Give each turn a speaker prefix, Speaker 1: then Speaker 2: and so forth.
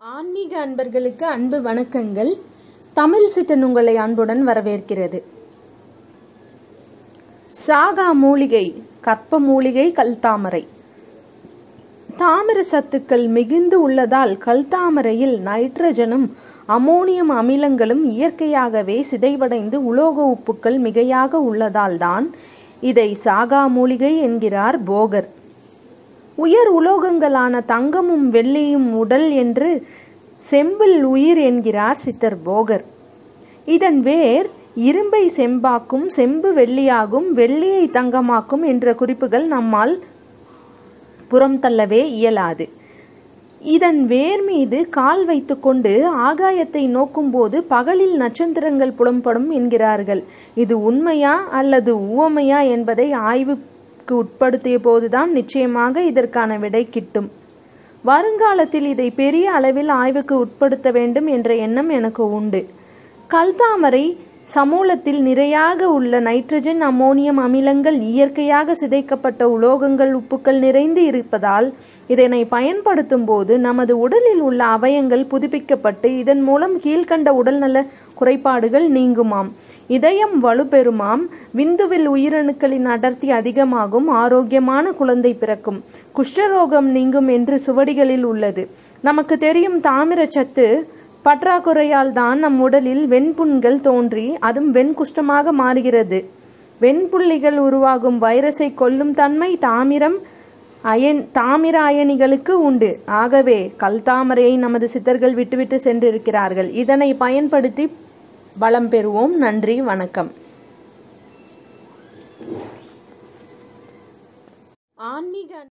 Speaker 1: ஆன்மீக அன்பர்களுக்கு அன்பு வணக்கங்கள் தமிழ் சித்தன் உங்களை அன்புடன் வரவேற்கிறது சாகா மூலிகை கற்ப மூலிகை கல்தாமரை தாமிர சத்துக்கள் மிகுந்து உள்ளதால் கல்தாமரையில் நைட்ரஜனும் அமோனியம் அமிலங்களும் இயற்கையாகவே சிதைவடைந்து உலோக உப்புக்கள் மிகையாக உள்ளதால் தான் இதை சாகா மூலிகை என்கிறார் போகர் உயர் உலோகங்களான தங்கமும் வெள்ளியும் உடல் என்று செம்பில் உயிர் என்கிறார் சித்தர் போகர் இதன் வேர் இரும்பை செம்பாக்கும் செம்பு வெள்ளியாகும் வெள்ளியை தங்கமாக்கும் என்ற குறிப்புகள் நம்மால் புறம் தள்ளவே இயலாது இதன் வேர் மீது கால் வைத்துக்கொண்டு ஆகாயத்தை நோக்கும்போது பகலில் நட்சத்திரங்கள் புலம்படும் என்கிறார்கள் இது உண்மையா அல்லது உவமையா என்பதை ஆய்வுக்கு உட்படுத்திய போதுதான் நிச்சயமாக இதற்கான விடை கிட்டும் வருங்காலத்தில் இதை பெரிய அளவில் ஆய்வுக்கு உட்படுத்த வேண்டும் என்ற எண்ணம் எனக்கு உண்டு கல்தாமரை சமூலத்தில் நிறையாக உள்ள நைட்ரஜன் அமோனியம் அமிலங்கள் இயற்கையாக சிதைக்கப்பட்ட உலோகங்கள் உப்புக்கள் நிறைந்து இருப்பதால் இதனை பயன்படுத்தும் போது நமது உடலில் உள்ள அவயங்கள் புதுப்பிக்கப்பட்டு இதன் மூலம் கீழ்கண்ட உடல்நல குறைபாடுகள் நீங்குமாம் இதயம் வலுப்பெறுமாம் விந்துவில் உயிரணுக்களின் அடர்த்தி அதிகமாகும் ஆரோக்கியமான குழந்தை பிறக்கும் குஷ்டரோகம் நீங்கும் என்று சுவடிகளில் உள்ளது நமக்கு தெரியும் தாமிரச்சத்து பற்றாக்குறையால் தான் நம் உடலில் வெண்புண்கள் தோன்றி அதுவும் வெண்குஷ்டமாக மாறுகிறது வெண்புள்ளிகள் உருவாகும் வைரஸை கொல்லும் தன்மை தாமிரம் அயன் தாமிர அயனிகளுக்கு உண்டு ஆகவே கல்தாமரையை நமது சித்தர்கள் விட்டுவிட்டு சென்றிருக்கிறார்கள் இதனை பயன்படுத்தி பலம் பெறுவோம் நன்றி வணக்கம் ஆன்மீக